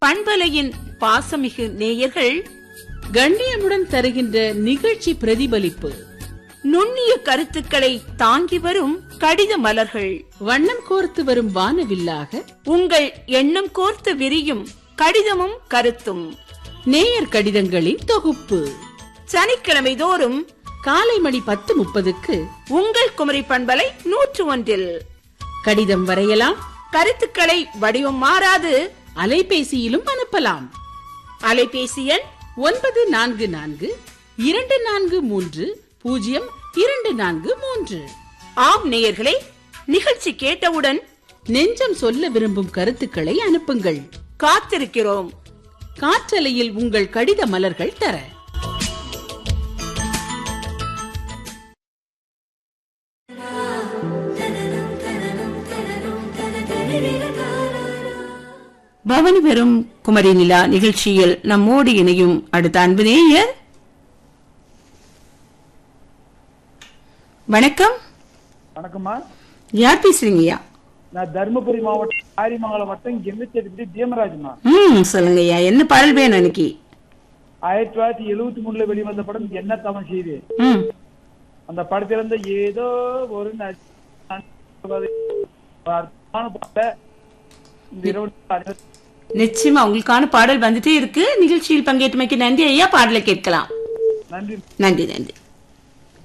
பண்பலையின் பாசமிகு நேயர்கள் கண்ணியமுடன் தருகின்ற நிகழ்ச்சி பிரதிபலிப்பு நுண்ணிய கருத்துக்களை தாங்கி வரும் கடித மலர்கள் வண்ணம் கோர்த்து வரும் வானவில்லாக உங்கள் எண்ணம் கோர்த்து விரியும் கடிதமும் கருத்தும் நேயர் கடிதங்களின் தொகுப்பு சனிக்கிழமை தோறும் காலை மணி பத்து முப்பதுக்கு உங்கள் குமரி பண்பலை நூற்று ஒன்றில் கடிதம் வரையலாம் கருத்துக்களை வடிவம் மாறாது அலைபேசியிலும் அனுப்பலாம் அலைபேசி எண் ஒன்பது நான்கு நான்கு இரண்டு நான்கு மூன்று பூஜ்ஜியம் இரண்டு நான்கு மூன்று ஆம் நேயர்களே நிகழ்ச்சி கேட்டவுடன் நெஞ்சம் சொல்ல விரும்பும் கருத்துக்களை அனுப்புங்கள் காத்திருக்கிறோம் காற்றலையில் உங்கள் கடித மலர்கள் தர பவனி பெறும் குமரி நிலா நிகழ்ச்சியில் நம்மோடு இணையும் அடுத்த அன்பு நேயர் வணக்கம் வணக்கம்மா யார் பேசுறீங்கய்யா நான் தருமபுரி மாவட்டம் ஆரிமங்கலம் வட்டம் எண்ணூத்தி தீமராஜ்மா ம் சொல்லுங்கய்யா என்ன பாடல் வேணும் எனக்கு ஆயிரத்தி தொள்ளாயிரத்தி எழுவத்தி மூணுல வெளிவந்த படம் என்ன தவம் செய்து ம் அந்த படத்துல இருந்த ஏதோ ஒரு ந- அற்புதமான பாட்டை இந்த இரவு அனைவரும் நிச்சயமா உங்களுக்கான பாடல் வந்துட்டே இருக்கு நிகழ்ச்சியில் பங்கேற்றமைக்கு நன்றி ஐயா பாடலை கேட்கலாம் நன்றி நன்றி நன்றி